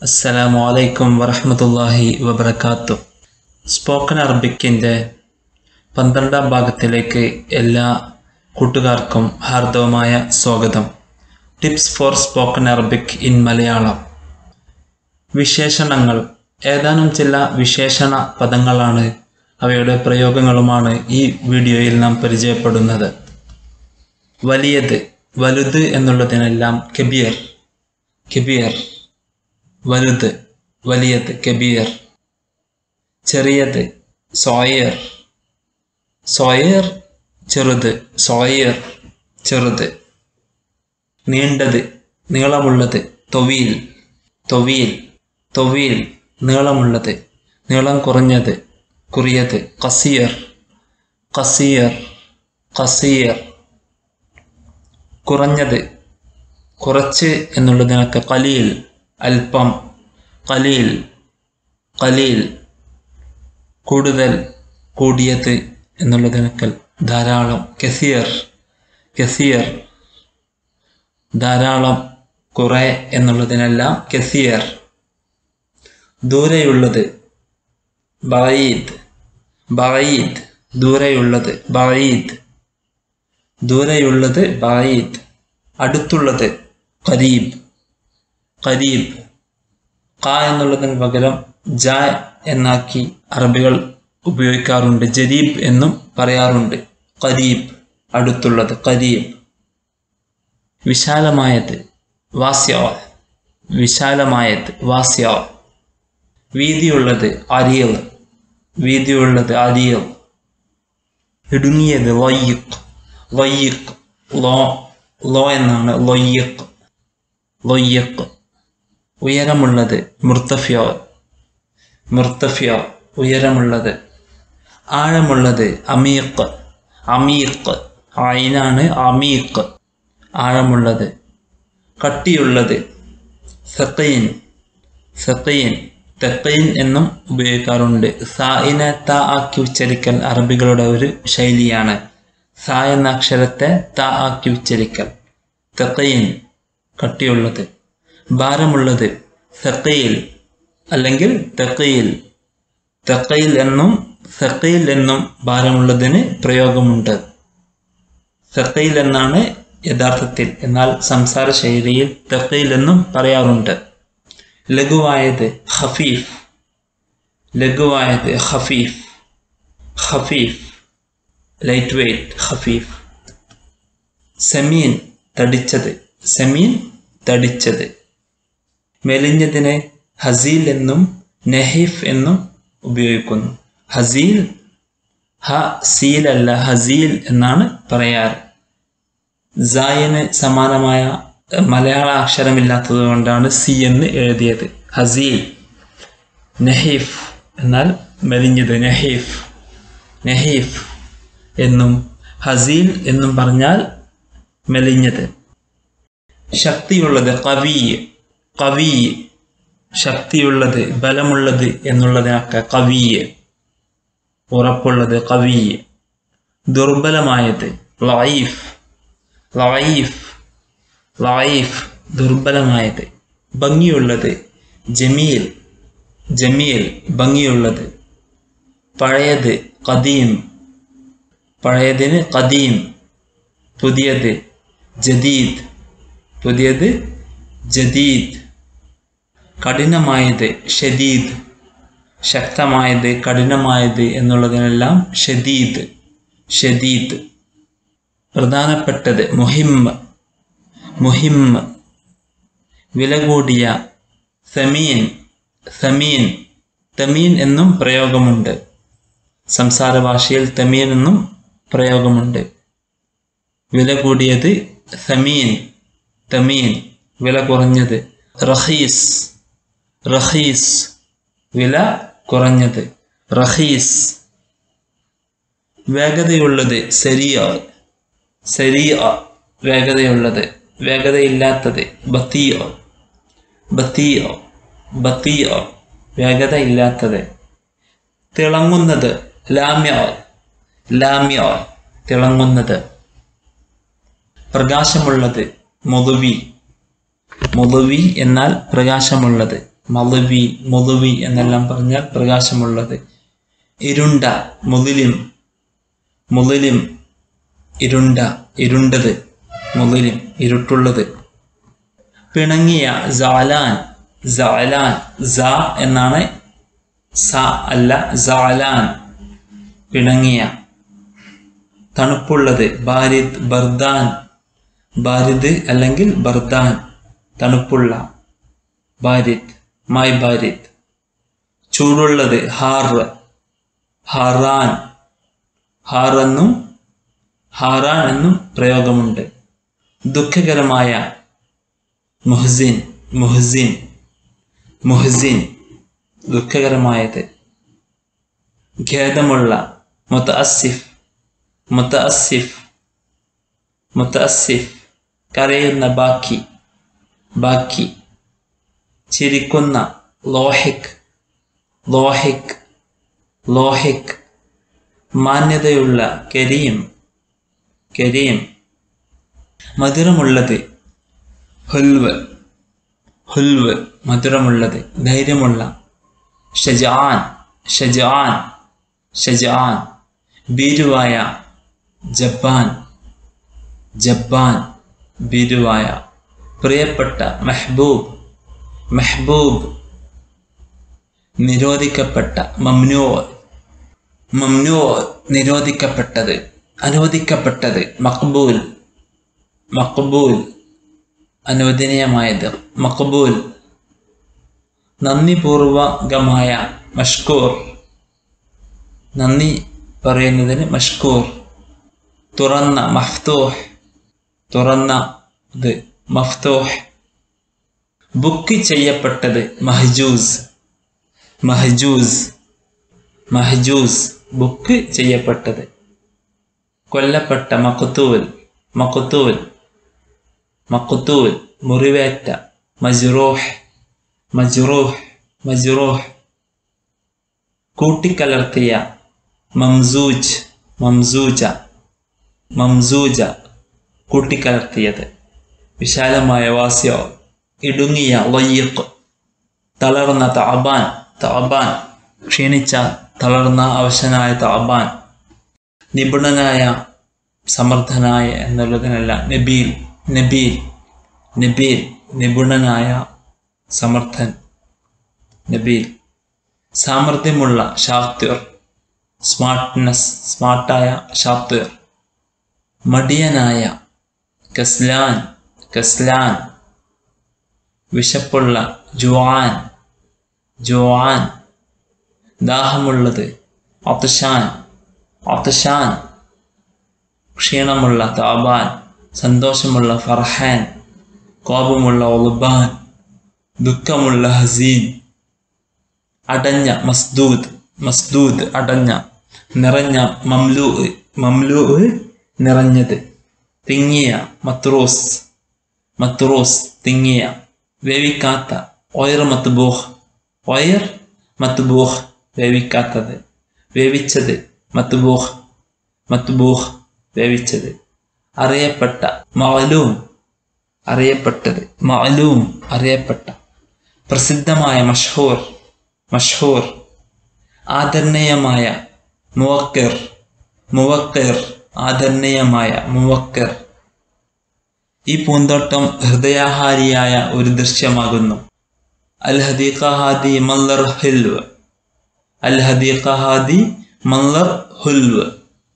അസ്സലാമു അലൈക്കും വറഹ്മത്തുള്ളാഹി വബറകാത്തു സ്പോക്കൺ അറബിക്കിൻ്റെ പന്ത്രണ്ടാം ഭാഗത്തിലേക്ക് എല്ലാ കൂട്ടുകാർക്കും ഹാർദവമായ സ്വാഗതം tips for spoken Arabic in Malayalam വിശേഷണങ്ങൾ ഏതാനും ചില വിശേഷണ പദങ്ങളാണ് അവയുടെ പ്രയോഗങ്ങളുമാണ് ഈ വീഡിയോയിൽ നാം പരിചയപ്പെടുന്നത് വലിയത് വലുത് എന്നുള്ളതിനെല്ലാം കെബിയർ കെബിയർ വലുത് വലിയത് കെബിയർ ചെറിയത് സോയർ സോയർ ചെറുത് സോയർ ചെറുത് നീണ്ടത് നീളമുള്ളത് തൊവീൽ തൊവീൽ തൊവീൽ നീളമുള്ളത് നീളം കുറഞ്ഞത് കുറിയത് കസിയർ കസിയർ കസിയർ കുറഞ്ഞത് കുറച്ച് എന്നുള്ളതിനൊക്കെ കലീൽ അല്പം കലീൽ കലീൽ കൂടുതൽ കൂടിയത് എന്നുള്ളതിനൊക്കെ ധാരാളം കെസിയർ കെസിയർ ധാരാളം കുറെ എന്നുള്ളതിനെല്ലാം കെസിയർ ദൂരെയുള്ളത് ബഈദ് ബഈദ് ദൂരെയുള്ളത് ബഈദ് ദൂരെയുള്ളത് ബഈദ് അടുത്തുള്ളത് ഖരീബ് ഖരീബ് ക എന്നുള്ളതിന് പകരം ജ എന്നാക്കി അറബികൾ ഉപയോഗിക്കാറുണ്ട് ജരീബ് എന്നും പറയാറുണ്ട് ഖരീബ് അടുത്തുള്ളത് ഖരീബ് വിശാലമായത് വാസ്യ വിശാലമായത് വാസ്യ വീതിയുള്ളത് അരിയൽ വീതിയുള്ളത് അരിയൽ ഇടുങ്ങിയത് ലൊയ്യക് ലൊയ്യക് ലോ ലോ എന്നാണ് ലൊയ്യക് ലൊയ്യക് ഉയരമുള്ളത് മുർത്തഫ്യോ മുർത്തഫ്യോ ഉയരമുള്ളത് ആഴമുള്ളത് അമീഖ് അമീഖ് ആയിനാണ് അമീഖ് ആഴമുള്ളത് കട്ടിയുള്ളത് സക്കീൻ സക്കീൻ തെക്കീൻ എന്നും ഉപയോഗിക്കാറുണ്ട് സായിനെ ത ആക്കി ഉച്ചരിക്കൽ അറബികളുടെ ഒരു ശൈലിയാണ് സ എന്ന അക്ഷരത്തെ ത ആക്കി ഉച്ചരിക്കൽ തെക്കീൻ കട്ടിയുള്ളത് ഭാരമുള്ളത് സക്കീൽ അല്ലെങ്കിൽ തെക്കയിൽ തെക്കയിൽ എന്നും സക്കയിൽ എന്നും ഭാരമുള്ളതിന് പ്രയോഗമുണ്ട് സക്കയിൽ എന്നാണ് യഥാർത്ഥത്തിൽ എന്നാൽ സംസാര ശൈലിയിൽ തെക്കയിൽ എന്നും പറയാറുണ്ട് ലഘുവായത് ഹഫീഫ് ലഘുവായത് ഹഫീഫ് ഹഫീഫ് ലൈറ്റ് വെയ്റ്റ് ഹഫീഫ് സെമീൻ തടിച്ചത് സെമീൻ തടിച്ചത് മെലിഞ്ഞതിനെ ഹസീൽ എന്നും നെഹീഫ് എന്നും ഉപയോഗിക്കുന്നു ഹസീൽ ഹ സീൽ അല്ല ഹസീൽ എന്നാണ് പറയാറ് സായന് സമാനമായ മലയാള അക്ഷരമില്ലാത്തത് കൊണ്ടാണ് സി എന്ന് എഴുതിയത് ഹസീൽ നെഹീഫ് എന്നാൽ മെലിഞ്ഞത് നെഹീഫ് നെഹീഫ് എന്നും ഹസീൽ എന്നും പറഞ്ഞാൽ മെലിഞ്ഞത് ശക്തിയുള്ളത് കവി കവി ശക്തിയുള്ളത് ബലമുള്ളത് എന്നുള്ളതിനൊക്കെ കവിയ് ഉറപ്പുള്ളത് കവി ദുർബലമായത് ലൈഫ് ലൈഫ് ലൈഫ് ദുർബലമായത് ഭംഗിയുള്ളത് ജമീൽ ജമീൽ ഭംഗിയുള്ളത് പഴയത് കദീം പഴയതിന് കദീം പുതിയത് ജദീദ് പുതിയത് ജദീദ് കഠിനമായത് ഷദീദ് ശക്തമായത് കഠിനമായത് എന്നുള്ളതിനെല്ലാം ഷദീദ് ഷദീദ് പ്രധാനപ്പെട്ടത് മുഹിമ്മ് മുഹിമ്മ് വില കൂടിയ സമീൻ സമീൻ തമീൻ എന്നും പ്രയോഗമുണ്ട് സംസാര ഭാഷയിൽ തമീൻ എന്നും പ്രയോഗമുണ്ട് വില കൂടിയത് സമീൻ തമീൻ വില കുറഞ്ഞത് റഹീസ് റഹീസ് വില കുറഞ്ഞത് റഹീസ് വേഗതയുള്ളത് സരിയ സരിയ വേഗതയുള്ളത് വേഗതയില്ലാത്തത് ബത്തിയോ ബത്തിയോ ബത്തിയോ വേഗത ഇല്ലാത്തത് തിളങ്ങുന്നത് ലാമ്യോ ലാമ്യോ തിളങ്ങുന്നത് പ്രകാശമുള്ളത് മുതുവി മുതുവി എന്നാൽ പ്രകാശമുള്ളത് മലവി മുതുവി എന്നെല്ലാം പറഞ്ഞാൽ പ്രകാശമുള്ളത് ഇരുണ്ട മുതിലിം മുതിലിം ഇരുണ്ട ഇരുണ്ടത് മുതിലിം ഇരുട്ടുള്ളത് പിണങ്ങിയ ജാലാൻ ജാലാൻ സ എന്നാണ് സ അല്ല ജാലാൻ പിണങ്ങിയ തണുപ്പുള്ളത് ബാരിദ് ബർദാൻ ബാരിദ് അല്ലെങ്കിൽ ബർദാൻ തണുപ്പുള്ള ബാരിദ് മായ് ബാരിദ് ചൂടുള്ളത് ഹാർ ഹാറാൻ ഹാർ എന്നും ഹാറാൻ എന്നും പ്രയോഗമുണ്ട് ദുഃഖകരമായ മുഹ്സിൻ മുഹ്സിൻ മുഹ്സിൻ ദുഃഖകരമായത് ഖേദമുള്ള മുത്തഅസിഫ് മുത്തഅസിഫ് മുത്തഅസിഫ് കരയുന്ന ബാക്കി ബാക്കി ചിരിക്കുന്ന ലോഹിക് ലോഹിക് ലോഹിക് മാന്യതയുള്ള കരീം കരീം മധുരമുള്ളത് ഹുൽവ് ഹുൽവ് മധുരമുള്ളത് ധൈര്യമുള്ള ഷജാൻ ഷജാൻ ഷജാൻ ഭീരുവായ ജപ്പാൻ ജപ്പാൻ ഭീരുവായ പ്രിയപ്പെട്ട മെഹബൂബ് മെഹബൂബ് നിരോധിക്കപ്പെട്ട മംനൂ മംനൂ നിരോധിക്കപ്പെട്ടത് അനുവദിക്കപ്പെട്ടത് മക്ബൂൽ മക്ബൂൽ അനുവദനീയമായത് മക്ബൂൽ നന്ദിപൂർവകമായ മഷ്കൂർ നന്ദി പറയുന്നതിന് മഷ്കൂർ തുറന്ന മഫ്തൂഹ് തുറന്ന ഇത് മഫ്തൂഹ് ബുക്ക് ചെയ്യപ്പെട്ടത് മഹജൂസ് മഹജൂസ് മഹജൂസ് ബുക്ക് ചെയ്യപ്പെട്ടത് കൊല്ലപ്പെട്ട മക്കുത്തൂൽ മക്കുത്തൂൽ മക്കുത്തൂൽ മുറിവേറ്റ മജ്റൂഹ് മജ്റൂഹ് മജ്റൂഹ് കൂട്ടിക്കലർത്തിയ മംസൂജ് മംസൂജ മംസൂജ കൂട്ടിക്കലർത്തിയത് വിശാലമായ വാസ്യോ ഇടുങ്ങിയ ലയ്യക്ക് തളർന്ന താബാൻ താബാൻ ക്ഷീണിച്ച തളർന്ന അവശനായ താബാൻ നിപുണനായ സമർത്ഥനായ എന്നുള്ളതിനല്ല നബീൽ നബീൽ നബീൽ നിപുണനായ സമർത്ഥൻ നബീൽ സാമർഥ്യമുള്ള ഷാത്വർ സ്മാർട്ട്നെസ് സ്മാർട്ടായ ഷാത്വർ മടിയനായ കസ്ലാൻ കസ്ലാൻ വിശപ്പുള്ള ജുവാൻ ജുവാൻ ദാഹമുള്ളത് അത്തഷാൻ അത്തഷാൻ ക്ഷീണമുള്ള താബാൻ സന്തോഷമുള്ള ഫർഹാൻ കോപമുള്ള ഒളുബാൻ ദുഃഖമുള്ള ഹസീൻ അടഞ്ഞ മസ്ദൂദ് മസ്ദൂദ് അടഞ്ഞ നിറഞ്ഞ മംലൂ മംലൂ നിറഞ്ഞത് തിങ്ങിയ മത്രോസ് മത്രോസ് തിങ്ങിയ വേവിക്കാത്ത ഒയർ മത്തുബൂഹ് ഒയർ മത്തുബൂഹ് വേവിക്കാത്തത് വേവിച്ചത് മത്തുബൂഹ് മത്തുബൂഹ് വേവിച്ചത് അറിയപ്പെട്ട മഅലൂം അറിയപ്പെട്ടത് മഅലൂം അറിയപ്പെട്ട പ്രസിദ്ധമായ മഷ്ഹൂർ മഷ്ഹൂർ ആദരണീയമായ മുവക്കിർ മുവക്കിർ ആദരണീയമായ മുവക്കിർ ഈ പൂന്തോട്ടം ഹൃദയാഹാരിയായ ഒരു ദൃശ്യമാകുന്നു അൽ ഹദീഖ ഹാദി മല്ലർ ഹിൽവ് അൽ ഹദീഖ ഹാദി മല്ലർ ഹുൽവ്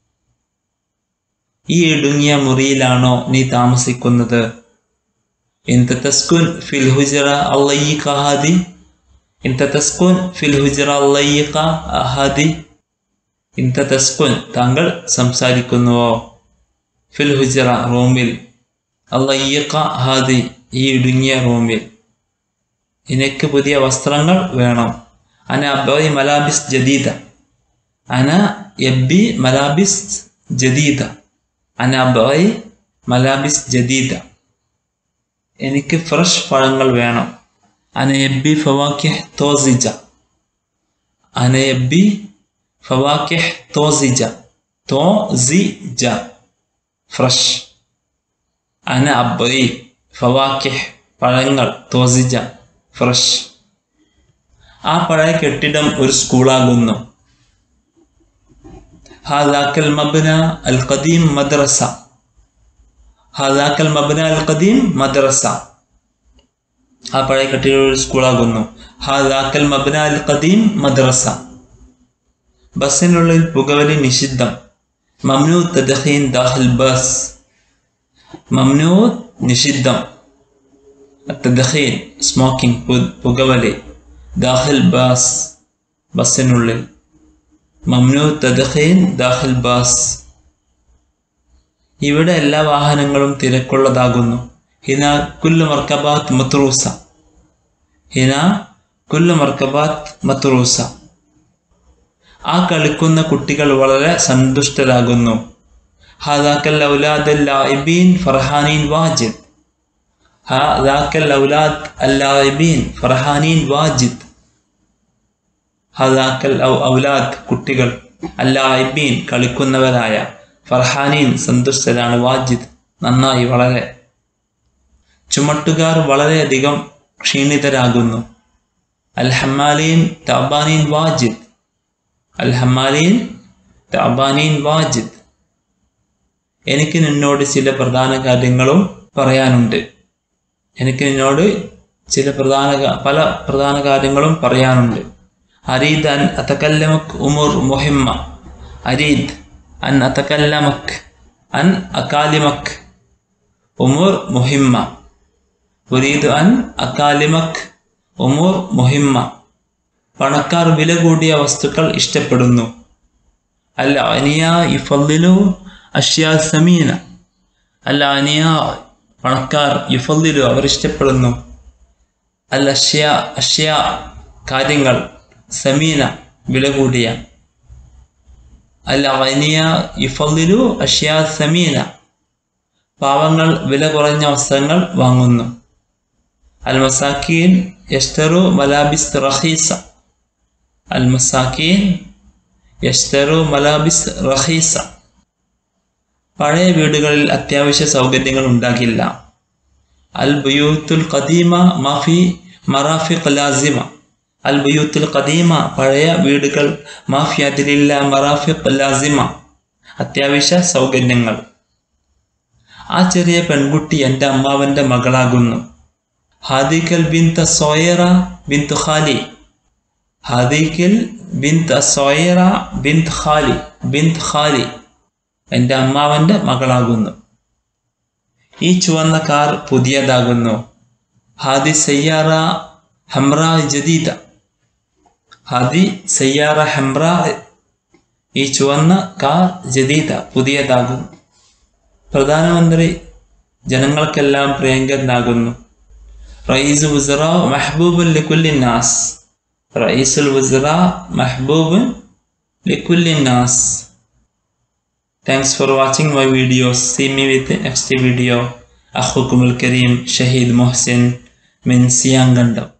ഈ ഇടുങ്ങിയ മുറിയിലാണോ നീ താമസിക്കുന്നത് انت تسكن في الهجرة الضيقة هذه انت تسكن في الهجرة الضيقة هذه انت تسكن താങ്കൾ സംസാരിക്കുന്നുവോ ഫിൽ ഹുജറ റൂമിൽ അല്ലയ്യക്ക ഹാദി ഈ ഇടുങ്ങിയ റൂമിൽ എനിക്ക് പുതിയ വസ്ത്രങ്ങൾ വേണം അന അബ്ബി മലാബിസ് ജദീദ അന എബി മലാബിസ് ജദീദ അന അബ്ബി മലാബിസ് ജദീദ എനിക്ക് ഫ്രഷ് പഴങ്ങൾ വേണം അനയബി ഫവാക്കിഹ് തോസിജ അനയബി ഫവാക്കിഹ് തോസിജ തോസിജ ഫ്രഷ് അന അബ്ബി ഫവാക്കിഹ് പഴങ്ങൾ തോസിജ ഫ്രഷ് ആ പഴയ കെട്ടിടം ഒരു സ്കൂളാകുന്നു ഹാദാക്കൽ മബ്ന അൽ ഖദീം മദ്രസ ഹാദാക്കൽ മബ്ന അൽ ഖദീം മദ്രസ ആ പഴയ കെട്ടിടം ഒരു സ്കൂളാകുന്നു ഹാദാക്കൽ മബ്ന അൽ ഖദീം മദ്രസ ബസ്സിനുള്ളിൽ പുകവലി നിഷിദ്ധം മംനു തദ്ഖീൻ ദാഖിൽ ബസ് മംനു നിഷിദ്ധം തദ്ഖീൻ സ്മോക്കിംഗ് പുകവലി ദാഖിൽ ബസ് ബസ്സിനുള്ളിൽ മംനു തദ്ഖീൻ ദാഖിൽ ബസ് ഇവിടെ എല്ലാ വാഹനങ്ങളും തിരക്കുള്ളതാകുന്നു ഹിന കുല്ലു മർക്കബാത്ത് മത്രൂസ ഹിന കുല്ലു മർക്കബാത്ത് മത്രൂസ ആ കളിക്കുന്ന കുട്ടികൾ വളരെ സന്തുഷ്ടരാകുന്നു ഹാദാക്കൽ ഔലാദ് ലായിബീൻ ഫർഹാനീൻ വാജിദ് ഹാദാക്കൽ ഔലാദ് അല്ലായിബീൻ ഫർഹാനീൻ വാജിദ് ഹാദാക്കൽ ഔലാദ് കുട്ടികൾ അല്ലായിബീൻ കളിക്കുന്നവരായ ഫർഹാനീൻ സന്തുഷ്ടരാണ് വാജിദ് നന്നായി വളരെ ചുമട്ടുകാർ വളരെയധികം ക്ഷീണിതരാകുന്നു അൽ ഹമ്മാലീൻ തബാനീൻ വാജിദ് അൽ ഹമ്മാലീൻ തബാനീൻ വാജിദ് എനിക്ക് നിന്നോട് ചില പ്രധാന കാര്യങ്ങളും പറയാനുണ്ട് എനിക്ക് നിന്നോട് ചില പ്രധാന പല പ്രധാന കാര്യങ്ങളും പറയാനുണ്ട് അരീദ് അൻ അത്തക്കല്ലമക് ഉമുർ മുഹിമ്മ അരീദ് അൻ അത്തക്കല്ലമക് അൻ അക്കാലിമക് ഉമുർ മുഹിമ്മ ഉരീദ് അൻ അക്കാലിമക് ഉമുർ മുഹിമ്മ പണക്കാർ വില കൂടിയ വസ്തുക്കൾ ഇഷ്ടപ്പെടുന്നു അൽ അനിയ യുഫല്ലിലു അഷ്യാ സമീന അൽ അനിയ പണക്കാർ യുഫല്ലിലു അവർ ഇഷ്ടപ്പെടുന്നു അൽ അഷ്യ അഷ്യ കാര്യങ്ങൾ സമീന വില കൂടിയ അൽ അനിയ യുഫല്ലിലു അഷ്യാ സമീന പാവങ്ങൾ വില കുറഞ്ഞ വസ്ത്രങ്ങൾ വാങ്ങുന്നു അൽ മസാക്കീൻ യഷ്തറു മലാബിസ് റഹീസ അൽ മസാക്കീൻ യഷ്തറു മലാബിസ് റഹീസ പഴയ വീടുകളിൽ അത്യാവശ്യ സൗകര്യങ്ങൾ ഉണ്ടാകില്ല അൽ ബുയൂത്തുൽ ഖദീമ മാഫി മറാഫിഖ് ലാസിമ അൽ ബുയൂത്തുൽ ഖദീമ പഴയ വീടുകൾ മാഫി അതിലില്ല മറാഫിഖ് ലാസിമ അത്യാവശ്യ സൗകര്യങ്ങൾ ആ ചെറിയ പെൺകുട്ടി എൻ്റെ അമ്മാവൻ്റെ മകളാകുന്നു ഹാദിക്കൽ ബിന്ത സോയറ ബിന്ത് ഖാലി ഹാദിക്കൽ ബിന്ത് സോയറ ബിന്ത് ഖാലി ബിന്ത് ഖാലി എൻ്റെ അമ്മാവൻ്റെ മകളാകുന്നു ഈ ചുവന്ന കാർ പുതിയതാകുന്നു ഹാദി സയ്യാറ ഹംറ ജദീദ ഹാദി സയ്യാറ ഹംറ ഈ ചുവന്ന കാർ ജദീദ പുതിയതാകുന്നു പ്രധാനമന്ത്രി ജനങ്ങൾക്കെല്ലാം പ്രിയങ്കരനാകുന്നു Raees വുസറ മെഹബൂബുൻ ലിക്കുല്ലിന്നാസ് റയീസുൽ വുസറ മെഹബൂബുൻ ലിക്കുല്ലിന്നാസ് Thanks for watching my videos. See me with the next video. أخوكم الكريم شهيد محسن من سيانغندم